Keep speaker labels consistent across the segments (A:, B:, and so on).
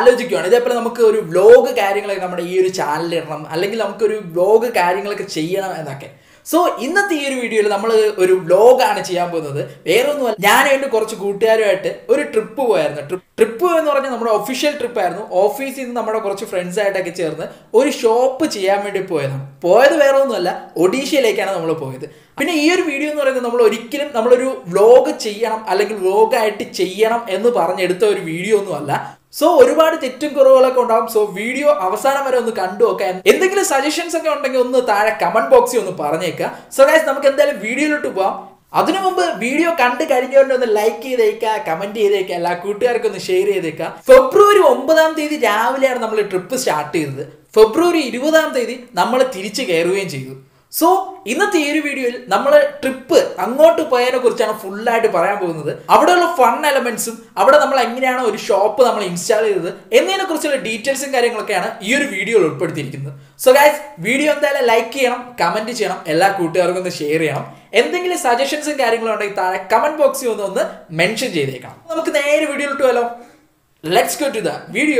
A: ആലോചിക്കുകയാണ് ഇതേപോലെ നമുക്ക് ഒരു വ്ലോഗ് കാര്യങ്ങളൊക്കെ നമ്മുടെ ഈ ഒരു ചാനലിൽ ഇടണം അല്ലെങ്കിൽ നമുക്കൊരു വ്ലോഗ് കാര്യങ്ങളൊക്കെ ചെയ്യണം എന്നൊക്കെ സോ ഇന്നത്തെ ഈ ഒരു വീഡിയോയിൽ നമ്മൾ ഒരു വ്ലോഗാണ് ചെയ്യാൻ പോകുന്നത് വേറെ ഒന്നുമല്ല ഞാൻ എൻ്റെ കുറച്ച് കൂട്ടുകാരുമായിട്ട് ഒരു ട്രിപ്പ് പോയായിരുന്നു ട്രിപ്പ് ട്രിപ്പ് എന്ന് പറഞ്ഞാൽ നമ്മുടെ ഒഫീഷ്യൽ ട്രിപ്പ് ആയിരുന്നു ഓഫീസിൽ നിന്ന് നമ്മുടെ കുറച്ച് ഫ്രണ്ട്സ് ആയിട്ടൊക്കെ ചേർന്ന് ഒരു ഷോപ്പ് ചെയ്യാൻ വേണ്ടി പോയതാണ് പോയത് വേറെ ഒന്നുമല്ല ഒഡീഷയിലേക്കാണ് നമ്മൾ പോയത് പിന്നെ ഈ ഒരു വീഡിയോ എന്ന് പറയുന്നത് നമ്മൾ ഒരിക്കലും നമ്മളൊരു വ്ലോഗ് ചെയ്യണം അല്ലെങ്കിൽ വ്ലോഗായിട്ട് ചെയ്യണം എന്ന് പറഞ്ഞെടുത്ത ഒരു വീഡിയോ ഒന്നുമല്ല സോ ഒരുപാട് തെറ്റും കുറവുകളൊക്കെ ഉണ്ടാവും സോ വീഡിയോ അവസാനം വരെ ഒന്ന് കണ്ടു നോക്കാൻ എന്തെങ്കിലും സജഷൻസ് ഒക്കെ ഉണ്ടെങ്കിൽ ഒന്ന് താഴെ കമന്റ് ബോക്സിൽ ഒന്ന് പറഞ്ഞേക്കുക സോ ഗൈസ് നമുക്ക് എന്തായാലും വീഡിയോയിലോട്ട് പോവാം അതിനു മുമ്പ് വീഡിയോ കണ്ടു കഴിഞ്ഞവരുടെ ഒന്ന് ലൈക്ക് ചെയ്തേക്കുക കമന്റ് ചെയ്തേക്കുക എല്ലാ കൂട്ടുകാർക്കും ഒന്ന് ഷെയർ ചെയ്തേക്കുക ഫെബ്രുവരി ഒമ്പതാം തീയതി രാവിലെയാണ് നമ്മൾ ട്രിപ്പ് സ്റ്റാർട്ട് ചെയ്തത് ഫെബ്രുവരി ഇരുപതാം തീയതി നമ്മൾ തിരിച്ചു കയറുകയും ചെയ്തു സോ ഇന്നത്തെ ഈ ഒരു വീഡിയോയിൽ നമ്മൾ ട്രിപ്പ് അങ്ങോട്ട് പോയതിനെ കുറിച്ചാണ് ഫുള്ളായിട്ട് പറയാൻ പോകുന്നത് അവിടെയുള്ള ഫൺ എലമെന്റ്സും അവിടെ നമ്മൾ എങ്ങനെയാണ് ഒരു ഷോപ്പ് നമ്മൾ ഇൻസ്റ്റാൾ ചെയ്തത് എന്നതിനെ കുറിച്ചുള്ള ഡീറ്റെയിൽസും കാര്യങ്ങളൊക്കെയാണ് ഈ ഒരു വീഡിയോയിൽ ഉൾപ്പെടുത്തിയിരിക്കുന്നത് സോ ഗൈസ് വീഡിയോ എന്തായാലും ലൈക്ക് ചെയ്യണം കമന്റ് ചെയ്യണം എല്ലാ കൂട്ടുകാർക്കും ഒന്ന് ഷെയർ ചെയ്യണം എന്തെങ്കിലും സജഷൻസും കാര്യങ്ങളും ഉണ്ടെങ്കിൽ താഴെ കമന്റ് ബോക്സിൽ ഒന്ന് ഒന്ന് മെൻഷൻ ചെയ്തേക്കണം നമുക്ക് നേരെ വീഡിയോയിലോട്ട് പോയാലോ let's go to the video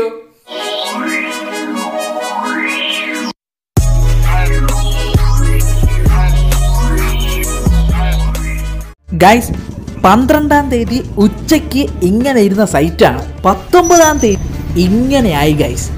A: guys പന്ത്രണ്ടാം തീയതി ഉച്ചയ്ക്ക് ഇങ്ങനെ ഇരുന്ന സൈറ്റാണ് പത്തൊമ്പതാം തീയതി ഇങ്ങനെയായി ഗൈസ്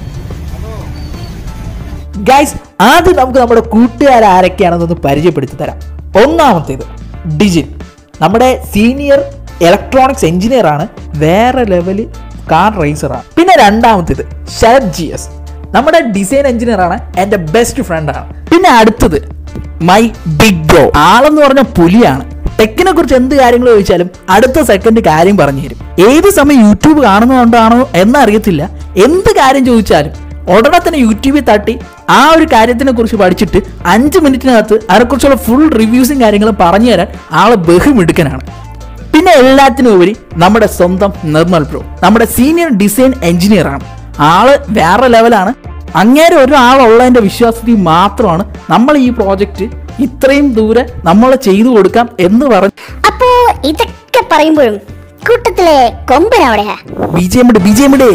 A: ഗൈസ് ആദ്യം നമുക്ക് നമ്മുടെ കൂട്ടുകാർ ആരൊക്കെയാണെന്നൊന്ന് പരിചയപ്പെടുത്തി തരാം ഒന്നാമത്തേത് ഡിജിൻ നമ്മുടെ സീനിയർ ഇലക്ട്രോണിക്സ് എഞ്ചിനീയർ ആണ് വേറെ ലെവല് കാർ റേസറാണ് പിന്നെ രണ്ടാമത്തേത് ശരത് ജി എസ് നമ്മുടെ ഡിസൈൻ എഞ്ചിനീയർ ആണ് എൻ്റെ ബെസ്റ്റ് ഫ്രണ്ടാണ് പിന്നെ അടുത്തത് മൈ ബിഗ് ബ്രോ ആളെന്ന് പറഞ്ഞ പുലിയാണ് ടെക്കിനെ കുറിച്ച് എന്ത് കാര്യങ്ങൾ ചോദിച്ചാലും അടുത്ത സെക്കൻഡ് കാര്യം പറഞ്ഞു തരും ഏത് സമയം യൂട്യൂബ് കാണുന്നതുകൊണ്ടാണോ എന്നറിയത്തില്ല എന്ത് കാര്യം ചോദിച്ചാലും ഉടനെ തന്നെ യൂട്യൂബിൽ തട്ടി ആ ഒരു കാര്യത്തിനെ കുറിച്ച് പഠിച്ചിട്ട് അഞ്ച് മിനിറ്റിനകത്ത് അതിനെക്കുറിച്ചുള്ള ഫുൾ റിവ്യൂസും കാര്യങ്ങളും പറഞ്ഞു തരാൻ ആള് ബഹുമിടുക്കനാണ് പിന്നെ എല്ലാത്തിനും ഉപരി നമ്മുടെ സ്വന്തം നിർമ്മൽ ബ്രോ നമ്മുടെ സീനിയർ ഡിസൈൻ എഞ്ചിനീയർ ആണ് ആള് വേറെ ലെവലാണ് അങ്ങേരെ ഒരാളുള്ളതിന്റെ വിശ്വാസത്തിൽ മാത്രമാണ് നമ്മൾ ഈ പ്രോജക്റ്റ് ഇത്രയും ദൂരെ നമ്മൾ ചെയ്തു കൊടുക്കാം എന്ന് പറഞ്ഞ്
B: അപ്പോ ഇതൊക്കെ പറയുമ്പോഴും കൂട്ടത്തിലെ കൊമ്പൻ അവിടെയാ
A: ബിജെമിട് ബിജെമിട്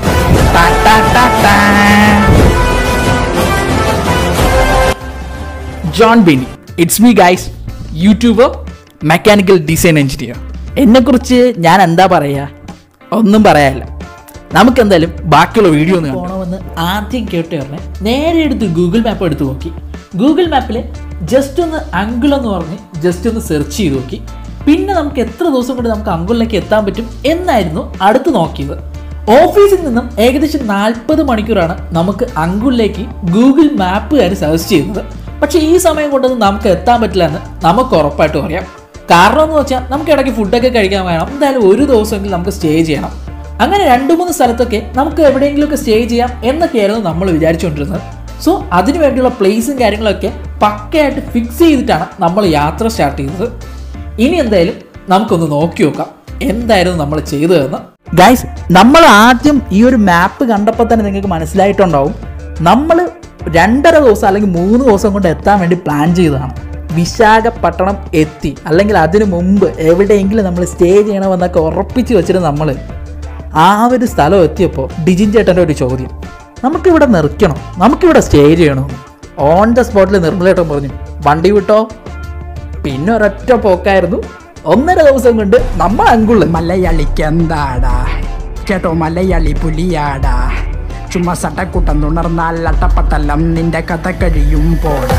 A: John Benny it's me guys YouTuber mechanical design engineer എന്നെക്കുറിച്ച് ഞാൻ എന്താ പറയുക ഒന്നും പറയാനില്ല നമുക്ക് എന്തായാലും ബാക്കിയുള്ള വീഡിയോ ഒന്ന് പോകണമെന്ന് ആദ്യം കേട്ട് പറഞ്ഞ് നേരെ എടുത്ത് ഗൂഗിൾ മാപ്പ് എടുത്ത് നോക്കി ഗൂഗിൾ മാപ്പിൽ ജസ്റ്റ് ഒന്ന് അങ്കിൾ എന്ന് പറഞ്ഞ് ജസ്റ്റ് ഒന്ന് സെർച്ച് ചെയ്ത് നോക്കി പിന്നെ നമുക്ക് എത്ര ദിവസം കൊണ്ട് നമുക്ക് അങ്കിളിലേക്ക് എത്താൻ പറ്റും എന്നായിരുന്നു അടുത്ത് നോക്കിയത് ഓഫീസിൽ നിന്നും ഏകദേശം നാൽപ്പത് മണിക്കൂറാണ് നമുക്ക് അങ്കുളിലേക്ക് ഗൂഗിൾ മാപ്പുകാർ സജസ്റ്റ് ചെയ്യുന്നത് പക്ഷേ ഈ സമയം കൊണ്ടൊന്നും നമുക്ക് എത്താൻ പറ്റില്ല എന്ന് നമുക്ക് ഉറപ്പായിട്ടും അറിയാം കാരണം എന്ന് വെച്ചാൽ നമുക്ക് ഇടയ്ക്ക് ഫുഡൊക്കെ കഴിക്കാൻ വേണം എന്തായാലും ഒരു ദിവസമെങ്കിലും നമുക്ക് സ്റ്റേ ചെയ്യണം അങ്ങനെ രണ്ട് മൂന്ന് സ്ഥലത്തൊക്കെ നമുക്ക് എവിടെയെങ്കിലുമൊക്കെ സ്റ്റേ ചെയ്യാം എന്നൊക്കെയായിരുന്നു നമ്മൾ വിചാരിച്ചുകൊണ്ടിരുന്നത് സോ അതിനു വേണ്ടിയുള്ള പ്ലേസും കാര്യങ്ങളൊക്കെ പക്കയായിട്ട് ഫിക്സ് ചെയ്തിട്ടാണ് നമ്മൾ യാത്ര സ്റ്റാർട്ട് ചെയ്തത് ഇനി എന്തായാലും നമുക്കൊന്ന് നോക്കി നോക്കാം എന്തായിരുന്നു നമ്മൾ ചെയ്തതെന്ന് ഗൈസ് നമ്മൾ ആദ്യം ഈ ഒരു മാപ്പ് കണ്ടപ്പോൾ തന്നെ നിങ്ങൾക്ക് മനസ്സിലായിട്ടുണ്ടാവും നമ്മൾ രണ്ടര ദിവസം അല്ലെങ്കിൽ മൂന്ന് ദിവസം കൊണ്ട് എത്താൻ വേണ്ടി പ്ലാൻ ചെയ്തതാണ് വിശാഖപട്ടണം എത്തി അല്ലെങ്കിൽ അതിനു മുമ്പ് എവിടെയെങ്കിലും നമ്മൾ സ്റ്റേ ചെയ്യണമെന്നൊക്കെ ഉറപ്പിച്ച് വെച്ചിട്ട് നമ്മൾ ആ ഒരു സ്ഥലം എത്തിയപ്പോൾ ഡിജിൻ ചേട്ടൻ്റെ ഒരു ചോദ്യം നമുക്കിവിടെ നിർക്കണം നമുക്കിവിടെ സ്റ്റേ ചെയ്യണമെന്ന് ഓൺ ദ സ്പോട്ടിൽ നിർമ്മലേട്ടൻ പറഞ്ഞു വണ്ടി വിട്ടോ പിന്നെ ഒരൊറ്റ പോക്കായിരുന്നു ഒന്നര ദിവസം കൊണ്ട് നമ്മൾ അങ്കുള്ള
C: മലയാളിക്ക് എന്താടാ കേട്ടോ മലയാളി പുലിയാടാ ചുമ്മാ സട്ടക്കുട്ടം തുണർന്നാൽ അട്ടപ്പട്ടലം നിന്റെ കഥ കഴിയും പോടാ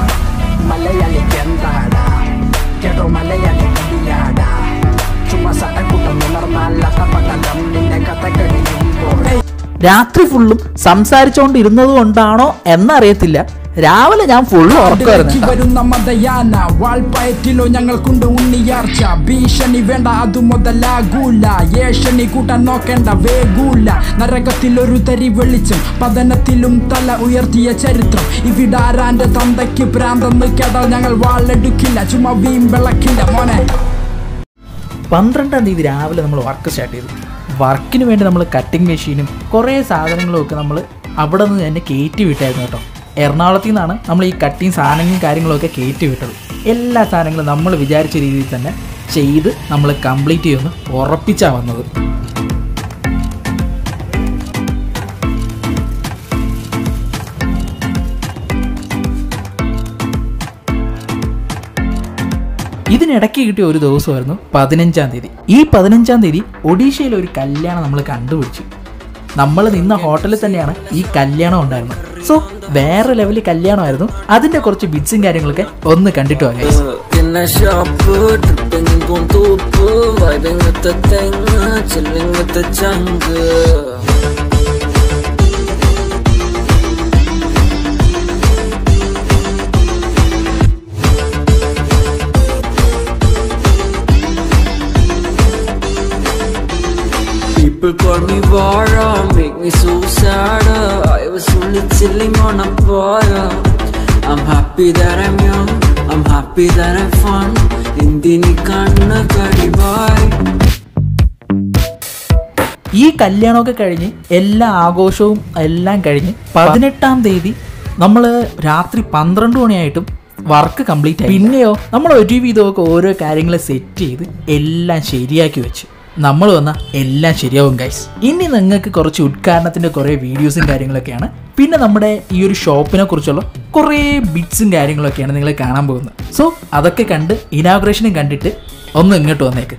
C: മലയാളിക്ക് എന്താടാ കേട്ടോ മലയാളി പുലിയാടാ ചുമ്മാ സട്ടക്കുട്ടം തുണർന്നാൽ അട്ടപ്പട്ടലം നിന്റെ കഥ കഴിയും പോടാ
A: രാത്രി ഫുള്ളും സംസാരിച്ചുകൊണ്ടിരുന്നത് കൊണ്ടാണോ എന്നറിയത്തില്ല രാവിലെ ഞാൻ ഫുള്ള് ഉറക്കമായിരുന്നു
C: ഇടയ്ക്ക് വരുന്ന മതയാന വാൾപ്പയറ്റിലോ ഞങ്ങൾക്കുണ്ട് ഉണ്ണിയാർച്ച ഭീഷണി വേണ്ട അതു മുതലാകൂല ഏഷണി കൂട്ടാൻ നോക്കേണ്ട വേഗൂല നരകത്തിൽ ഒരു തരി വെളിച്ചം പതനത്തിലും തല ഉയർത്തിയ ചരിത്രം ഇവിടാരാന്റെ തന്തയ്ക്ക് ഭ്രാന്തെന്ന് കേട്ടാൽ ഞങ്ങൾ വാളെടുക്കില്ല ചുമ്മാ വീം വിളക്കില്ല മോനെ
A: പന്ത്രണ്ടാം തീയതി രാവിലെ നമ്മൾ വർക്ക് സ്റ്റാർട്ട് ചെയ്തു വർക്കിന് വേണ്ടി നമ്മൾ കട്ടിങ് മെഷീനും കുറേ സാധനങ്ങളും ഒക്കെ നമ്മൾ അവിടെ നിന്ന് തന്നെ കയറ്റി വിട്ടായിരുന്നു കേട്ടോ എറണാകുളത്തു നിന്നാണ് നമ്മൾ ഈ കട്ടിങ് സാധനങ്ങളും കാര്യങ്ങളൊക്കെ കയറ്റി വിട്ടത് എല്ലാ സാധനങ്ങളും നമ്മൾ വിചാരിച്ച രീതിയിൽ തന്നെ ചെയ്ത് നമ്മൾ കംപ്ലീറ്റ് ചെയ്യുമെന്ന് ഉറപ്പിച്ചാണ് വന്നത് ഇതിനിടയ്ക്ക് കിട്ടിയ ഒരു ദിവസമായിരുന്നു പതിനഞ്ചാം തീയതി ഈ പതിനഞ്ചാം തീയതി ഒഡീഷയിൽ ഒരു കല്യാണം നമ്മൾ കണ്ടുപിടിച്ചു നമ്മൾ നിന്ന ഹോട്ടലിൽ തന്നെയാണ് ഈ കല്യാണം ഉണ്ടായിരുന്നത് സോ വേറെ ലെവലിൽ കല്യാണമായിരുന്നു അതിന്റെ കുറച്ച് ബിറ്റ്സും കാര്യങ്ങളൊക്കെ ഒന്ന് കണ്ടിട്ട് പോകാം guys.
D: In a shop, tripping on top, vibing with the thing, chilling with the jungle. People call me Vara, make me so sad. I was only chilling on a bar. I'm happy that I'm young, I'm happy that I'm fun. ഇന്ത്യനി കണ്ണ കടിവായ്
A: ഈ കല്യാണമൊക്കെ കഴിഞ്ഞ് എല്ലാ ആഘോഷവും എല്ലാം കഴിഞ്ഞ് പതിനെട്ടാം തീയതി നമ്മൾ രാത്രി പന്ത്രണ്ട് മണിയായിട്ടും വർക്ക് കംപ്ലീറ്റ് ആയി പിന്നെയോ നമ്മൾ ഒരുവിധമൊക്കെ ഓരോ കാര്യങ്ങൾ സെറ്റ് ചെയ്ത് എല്ലാം ശരിയാക്കി വെച്ചു നമ്മൾ വന്ന എല്ലാം ശരിയാവും ഗൈസ് ഇനി നിങ്ങൾക്ക് കുറച്ച് ഉദ്ഘാടനത്തിന്റെ കുറേ വീഡിയോസും കാര്യങ്ങളൊക്കെയാണ് പിന്നെ നമ്മുടെ ഈ ഒരു ഷോപ്പിനെ കുറിച്ചുള്ള കുറേ ബിറ്റ്സും കാര്യങ്ങളൊക്കെയാണ് നിങ്ങൾ കാണാൻ പോകുന്നത് സോ അതൊക്കെ കണ്ട് ഇനാഗ്രേഷനും കണ്ടിട്ട് ഒന്ന് ഇങ്ങോട്ട് വന്നേക്ക്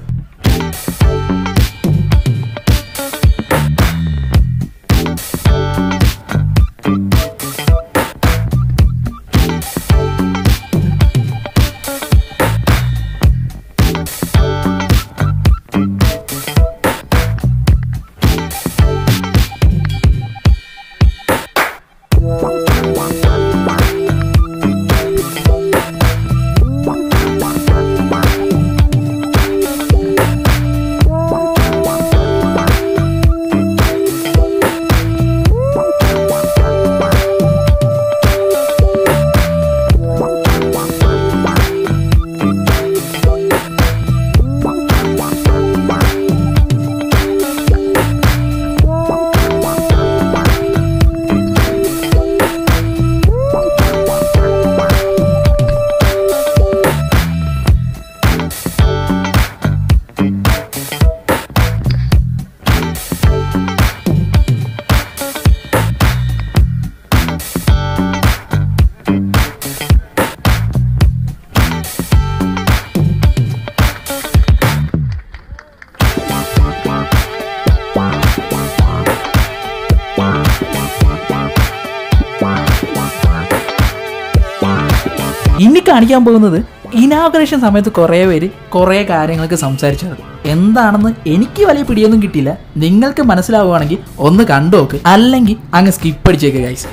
A: ഇനി കാണിക്കാൻ പോകുന്നത് ഇനാഗ്രേഷൻ സമയത്ത് കുറേ പേര് കുറേ കാര്യങ്ങൾക്ക് സംസാരിച്ചത് എന്താണെന്ന് എനിക്ക് വലിയ പിടിയൊന്നും കിട്ടിയില്ല നിങ്ങൾക്ക് മനസ്സിലാവുകയാണെങ്കിൽ ഒന്ന് കണ്ടു നോക്ക് അല്ലെങ്കിൽ അങ്ങ് സ്കിപ്പ് അടിച്ചേക്ക് guys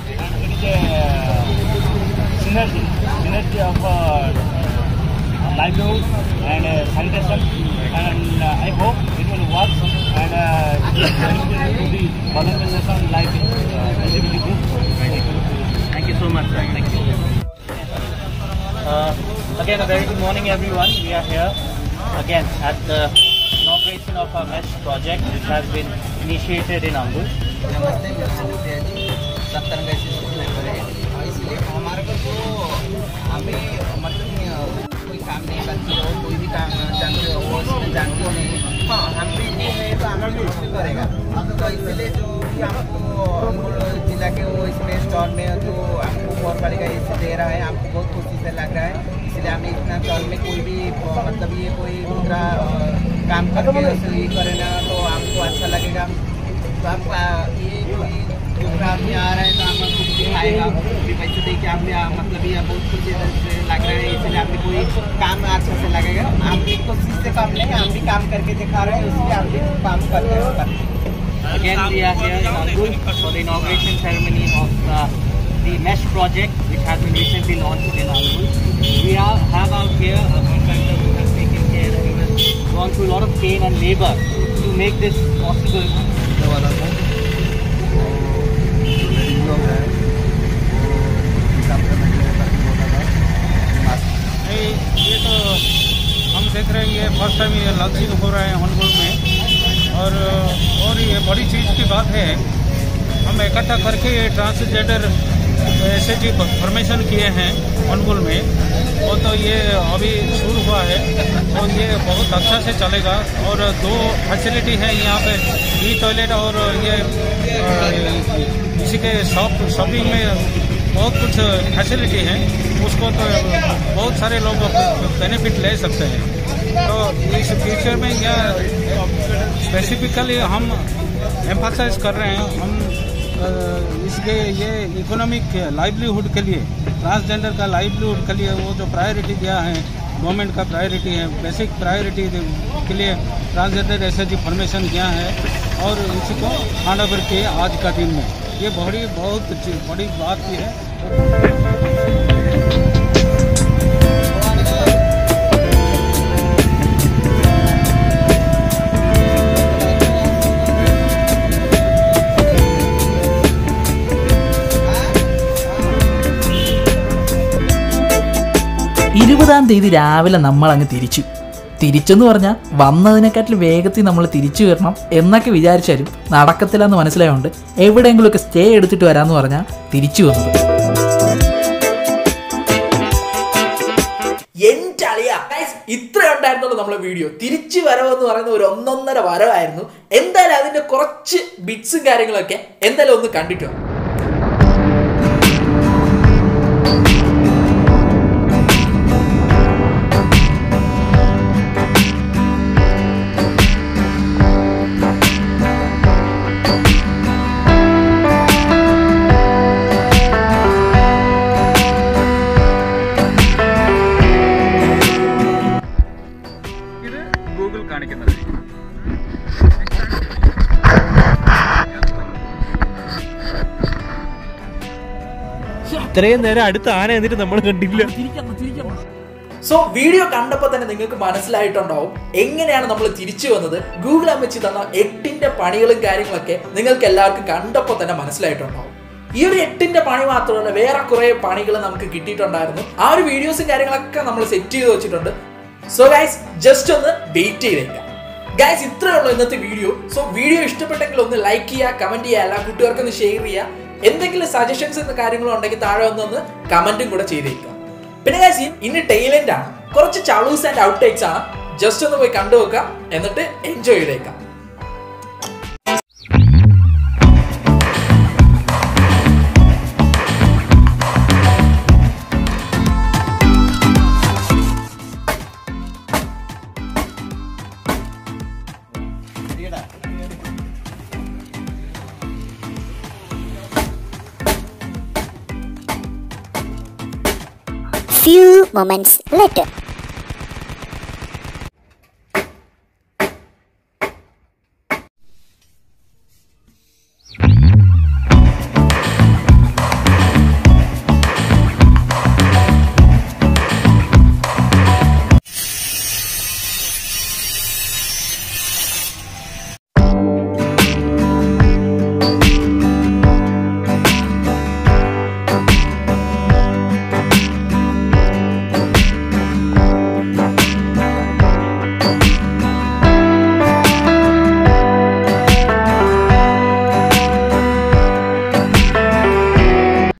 E: synergy, synergy of uh, livelihood and uh, sanitation, and uh, I hope it will work and uh, it is beneficial to the organization like uh, LGBT group. Thank you so much, sir. Thank you. Uh, again, a very good morning, everyone. We are here again at the inauguration of our mesh project, which has been initiated in Angul.
F: नमस्ते मेरा नाम उदय जी सत्तरंगा school member है और इसलिए हमारे को जो हमें मतलब अ, कोई काम नहीं करती हो कोई भी काम जानते हो वो इसमें जानते हो नहीं हाँ हम भी भी है तो हमें भी कुछ करेगा तो इसलिए जो कि हमको अंगुल जिला के वो इसमें स्टॉल में जो हमको बहुत बड़ी का ऐसे दे रहा है हमको बहुत खुशी से लग रहा है इसलिए हमें इतना स्टॉल में कोई भी अ, मतलब ये कोई दूसरा अ, काम करके उसे ये करे ना तो हमको अच्छा लगेगा तो आप आ, ये कोई दूसरा आदमी आ रहा है तो हम आपको दिखाएगा कि पैसे दे के आपने आ, मतलब ये बहुत कुछ इधर से लग रहा है इसलिए आपने कोई काम अच्छा से लगेगा हम भी कोशिश से काम नहीं हम भी काम करके दिखा रहे हैं इसलिए हम भी काम करते हैं करते हैं
E: Again, we are here in Angul for the inauguration ceremony of uh, the mesh project, which has been recently launched in Angul. We are, have out here a contractor who has taken care and who has gone through a lot of pain and labor to make this possible.
G: ये ये तो हम देख रहे हैं ये first time ये launching हो रहा है हॉनगुल में और और ये बड़ी चीज़ की बात है हम इकट्ठा करके ये ट्रांसजेंडर एस जी फॉर्मेशन किए हैं हॉनगुल में वो तो ये अभी शुरू हुआ है तो ये बहुत अच्छा से चलेगा और दो फैसिलिटी है यहाँ पे ई टॉयलेट और ये अ, इसी के शॉप शॉपिंग में बहुत कुछ फैसिलिटी है उसको तो बहुत सारे लोग बेनिफिट ले सकते हैं तो इस फ्यूचर में क्या स्पेसिफिकली हम एम्फासाइज कर रहे हैं हम अ, इसके ये इकोनॉमिक लाइवलीहुड के लिए ट्रांसजेंडर का लाइवलीहुड के लिए वो जो प्रायोरिटी दिया है गवर्नमेंट का प्रायोरिटी है बेसिक प्रायोरिटी के लिए ट्रांसजेंडर एस फॉर्मेशन किया है और इसको हैंड ओवर किए आज का दिन में ये बड़ी बहुत ची- बड़ी बात भी है
A: ഇരുപതാം തീയതി രാവിലെ നമ്മൾ അങ്ങ് തിരിച്ചു തിരിച്ചെന്ന് പറഞ്ഞാൽ വന്നതിനെക്കാട്ടിൽ വേഗത്തിൽ നമ്മൾ തിരിച്ചു വരണം എന്നൊക്കെ വിചാരിച്ചാലും നടക്കത്തില്ലെന്ന് മനസ്സിലായതുകൊണ്ട് എവിടെയെങ്കിലുമൊക്കെ സ്റ്റേ എടുത്തിട്ട് വരാമെന്ന് പറഞ്ഞാൽ തിരിച്ചു വന്നത് എൻ്റെ അളിയ ഇത്ര ഉണ്ടായിരുന്നുള്ളൂ നമ്മളെ വീഡിയോ തിരിച്ചു വരവെന്ന് പറയുന്ന ഒരു ഒന്നൊന്നര വരവായിരുന്നു എന്തായാലും അതിന്റെ കുറച്ച് ബിറ്റ്സും കാര്യങ്ങളൊക്കെ എന്തായാലും ഒന്ന് കണ്ടിട്ടോ
H: ഇത് ഗൂഗിൾ കാണിക്കുന്നത്
I: ഇത്രയും നേരം അടുത്ത ആന എന്നിട്ട് നമ്മൾ കണ്ടില്ല
A: സോ വീഡിയോ കണ്ടപ്പോൾ തന്നെ നിങ്ങൾക്ക് മനസ്സിലായിട്ടുണ്ടാവും എങ്ങനെയാണ് നമ്മൾ തിരിച്ചു വന്നത് ഗൂഗിൾ അമ്മച്ചി തന്ന എട്ടിന്റെ പണികളും കാര്യങ്ങളൊക്കെ നിങ്ങൾക്ക് എല്ലാവർക്കും കണ്ടപ്പോൾ തന്നെ മനസ്സിലായിട്ടുണ്ടാവും ഈ ഒരു എട്ടിന്റെ പണി മാത്രമല്ല വേറെ കുറെ പണികൾ നമുക്ക് കിട്ടിയിട്ടുണ്ടായിരുന്നു ആ ഒരു വീഡിയോസും കാര്യങ്ങളൊക്കെ നമ്മൾ സെറ്റ് ചെയ്ത് വെച്ചിട്ടുണ്ട് സോ ഗൈസ് ജസ്റ്റ് ഒന്ന് വെയിറ്റ് ചെയ്തേക്കാം ഗൈസ് ഇത്രയേ ഉള്ളൂ ഇന്നത്തെ വീഡിയോ സോ വീഡിയോ ഇഷ്ടപ്പെട്ടെങ്കിൽ ഒന്ന് ലൈക്ക് ചെയ്യുക കമന്റ് ചെയ്യുക എല്ലാ കൂട്ടുകാർക്കും ഒന്ന് ഷെയർ ചെയ്യുക എന്തെങ്കിലും സജഷൻസ് എന്ന കാര്യങ്ങളോ ഉണ്ടെങ്കിൽ താഴെ ഒന്ന് കമന്റും കൂടെ ചെയ്തേക്കുക പിന്നെ ഗൈസ് ഇന്ന് ടൈലൻഡ് ആണ് കുറച്ച് ചളൂസ് ആൻഡ് ഔട്ട് ടേക്സ് ആണ് ജസ്റ്റ് ഒന്ന് പോയി കണ്ടു നോക്കാം എന്നിട്ട് എൻജോയ് ചെയ്തേക്കാം
B: Few moments later.